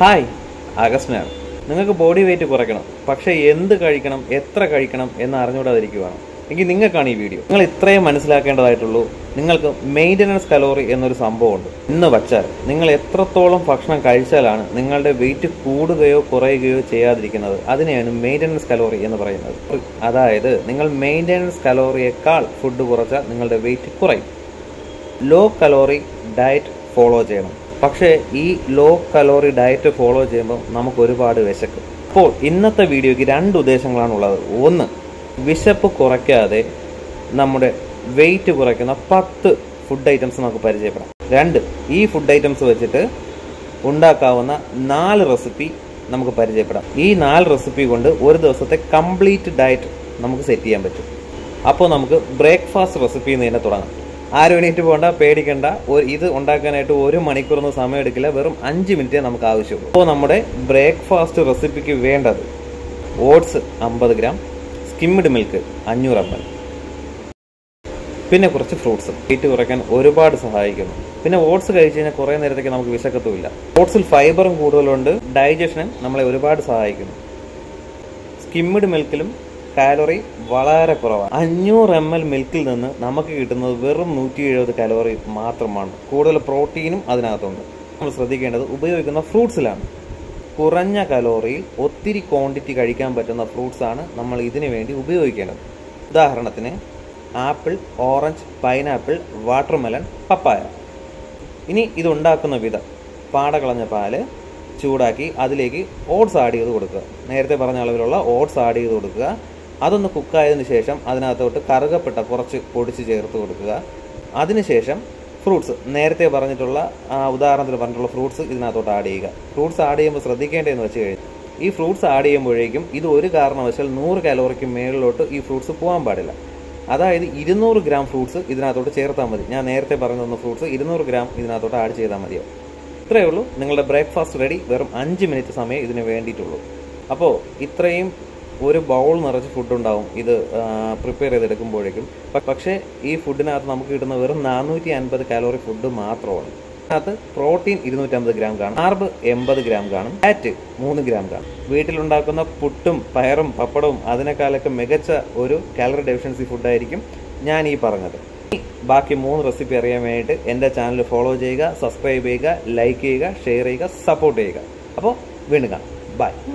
hi അഗസ്റ്റിനാണ് നിങ്ങൾക്ക് body weight കുറയ്ക്കണം പക്ഷേ എന്ത് കഴിക്കണം എത്ര കഴിക്കണം എന്ന് അറിഞ്ഞുകൂടാതിരിക്കുകയാണ് എങ്കിൽ നിങ്ങൾക്കാണ് ഈ വീഡിയോ നിങ്ങൾ ഇത്രയും മനസ്സിലാക്കേണ്ടതായിട്ടുള്ളൂ നിങ്ങൾക്ക് മെയിൻ്റനൻസ് കലോറി എന്നൊരു സംഭവമുണ്ട് എന്ന് വച്ചാൽ നിങ്ങൾ എത്രത്തോളം ഭക്ഷണം കഴിച്ചാലാണ് നിങ്ങളുടെ വെയിറ്റ് കൂടുകയോ കുറയുകയോ ചെയ്യാതിരിക്കുന്നത് അതിനെയാണ് മെയിൻ്റനൻസ് കലോറി എന്ന് പറയുന്നത് അതായത് നിങ്ങൾ മെയിൻ്റനൻസ് കലോറിയേക്കാൾ ഫുഡ് കുറച്ചാൽ നിങ്ങളുടെ വെയിറ്റ് കുറയും ലോ കലോറി ഡയറ്റ് ഫോളോ ചെയ്യണം പക്ഷേ ഈ ലോ കലോറി ഡയറ്റ് ഫോളോ ചെയ്യുമ്പോൾ നമുക്ക് ഒരുപാട് വിശക്കും അപ്പോൾ ഇന്നത്തെ വീഡിയോയ്ക്ക് രണ്ട് ഉദ്ദേശങ്ങളാണ് ഉള്ളത് ഒന്ന് വിശപ്പ് കുറയ്ക്കാതെ നമ്മുടെ വെയിറ്റ് കുറയ്ക്കുന്ന പത്ത് ഫുഡ് ഐറ്റംസ് നമുക്ക് പരിചയപ്പെടാം രണ്ട് ഈ ഫുഡ് ഐറ്റംസ് വെച്ചിട്ട് ഉണ്ടാക്കാവുന്ന നാല് റെസിപ്പി നമുക്ക് പരിചയപ്പെടാം ഈ നാല് റെസിപ്പി കൊണ്ട് ഒരു ദിവസത്തെ കംപ്ലീറ്റ് ഡയറ്റ് നമുക്ക് സെറ്റ് ചെയ്യാൻ പറ്റും അപ്പോൾ നമുക്ക് ബ്രേക്ക്ഫാസ്റ്റ് റെസിപ്പി എന്ന് തന്നെ തുടങ്ങാം ആരും എണീറ്റ് പോകണ്ട പേടിക്കണ്ട ഒരു ഇത് ഉണ്ടാക്കാനായിട്ട് ഒരു മണിക്കൂറൊന്നും സമയം എടുക്കില്ല വെറും അഞ്ച് മിനിറ്റേ നമുക്ക് ആവശ്യമുള്ളൂ അപ്പോൾ നമ്മുടെ ബ്രേക്ക്ഫാസ്റ്റ് റെസിപ്പിക്ക് വേണ്ടത് ഓട്സ് അമ്പത് ഗ്രാം സ്കിംഡ് മിൽക്ക് അഞ്ഞൂറ് എം എൽ പിന്നെ കുറച്ച് ഫ്രൂട്ട്സ് വെയിറ്റ് കുറയ്ക്കാൻ ഒരുപാട് സഹായിക്കുന്നു പിന്നെ ഓട്സ് കഴിച്ച് കഴിഞ്ഞാൽ കുറേ നേരത്തേക്ക് നമുക്ക് വിശക്കത്തുമില്ല ഓട്സിൽ ഫൈബറും കൂടുതലുണ്ട് ഡൈജഷനും നമ്മളെ ഒരുപാട് സഹായിക്കുന്നു സ്കിംഡ് മിൽക്കിലും കാലറി വളരെ കുറവാണ് അഞ്ഞൂറ് എം എൽ മിൽക്കിൽ നിന്ന് നമുക്ക് കിട്ടുന്നത് വെറും നൂറ്റി എഴുപത് കലോറി മാത്രമാണ് കൂടുതൽ പ്രോട്ടീനും അതിനകത്തുണ്ട് നമ്മൾ ശ്രദ്ധിക്കേണ്ടത് ഉപയോഗിക്കുന്ന ഫ്രൂട്ട്സിലാണ് കുറഞ്ഞ കലോറിയിൽ ഒത്തിരി ക്വാണ്ടിറ്റി കഴിക്കാൻ പറ്റുന്ന ഫ്രൂട്ട്സ് ആണ് നമ്മൾ ഇതിനു വേണ്ടി ഉപയോഗിക്കേണ്ടത് ഉദാഹരണത്തിന് apple orange pineapple watermelon papaya ഇനി ഇതുണ്ടാക്കുന്ന വിധം പാട കളഞ്ഞ പാല് ചൂടാക്കി അതിലേക്ക് ഓട്സ് ആഡ് ചെയ്ത് കൊടുക്കുക നേരത്തെ പറഞ്ഞ അളവിലുള്ള ഓട്സ് ആഡ് ചെയ്ത് കൊടുക്കുക അതൊന്ന് കുക്കായതിനു ശേഷം അതിനകത്തോട്ട് കറുകപ്പെട്ട കുറച്ച് പൊടിച്ച് ചേർത്ത് കൊടുക്കുക അതിനുശേഷം ഫ്രൂട്ട്സ് നേരത്തെ പറഞ്ഞിട്ടുള്ള ആ, ഉദാഹരണത്തിന് പറഞ്ഞിട്ടുള്ള ഫ്രൂട്ട്സ് ഇതിനകത്തോട്ട് ആഡ് ചെയ്യുക ഫ്രൂട്ട്സ് ആഡ് ചെയ്യുമ്പോൾ ശ്രദ്ധിക്കേണ്ടതെന്ന് വെച്ച് കഴിഞ്ഞാൽ ഈ ഫ്രൂട്ട്സ് ആഡ് ചെയ്യുമ്പോഴേക്കും ഇത് ഒരു കാരണവശാൽ നൂറ് കാലോറിക്ക് മേളിലോട്ട് ഈ ഫ്രൂട്ട്സ് പോകാൻ പാടില്ല അതായത് ഇരുന്നൂറ് ഗ്രാം ഫ്രൂട്ട്സ് ഇതിനകത്തോട്ട് ചേർത്താൽ മതി ഞാൻ നേരത്തെ പറഞ്ഞു തന്ന ഫ്രൂട്ട്സ് ഇരുന്നൂറ് ഗ്രാം ഇതിനകത്തോട്ട് ആഡ് ചെയ്താൽ മതിയാവും ഇത്രയേ ഉള്ളൂ നിങ്ങളുടെ ബ്രേക്ക്ഫാസ്റ്റ് റെഡി വെറും അഞ്ച് മിനിറ്റ് സമയം ഇതിന് വേണ്ടിയിട്ടുള്ളൂ അപ്പോൾ ഇത്രയും ഒരു ബൗൾ നിറച്ച് ഫുഡ് ഉണ്ടാവും ഇത് പ്രിപ്പയർ ചെയ്തെടുക്കുമ്പോഴേക്കും പ- പക്ഷേ ഈ ഫുഡിനകത്ത് നമുക്ക് കിട്ടുന്ന വെറും നാനൂറ്റി അൻപത് കാലോറി ഫുഡ് മാത്രമാണ് അതിനകത്ത് പ്രോട്ടീൻ ഇരുന്നൂറ്റമ്പത് ഗ്രാം കാണും കാർബ് എൺപത് ഗ്രാം കാണും ഫാറ്റ് മൂന്ന് ഗ്രാം കാണും വീട്ടിലുണ്ടാക്കുന്ന പുട്ടും പയറും പപ്പടവും അതിനേക്കാളൊക്കെ മികച്ച ഒരു കാലറി ഡെഫിഷ്യൻസി ഫുഡായിരിക്കും ഞാൻ ഈ പറഞ്ഞത് ഇനി ബാക്കി മൂന്ന് റെസിപ്പി അറിയാൻ വേണ്ടിയിട്ട് എൻ്റെ ചാനൽ ഫോളോ ചെയ്യുക സബ്സ്ക്രൈബ് ചെയ്യുക ലൈക്ക് ചെയ്യുക ഷെയർ ചെയ്യുക സപ്പോർട്ട് ചെയ്യുക അപ്പോൾ വീണ്ടും കാണാം ബൈ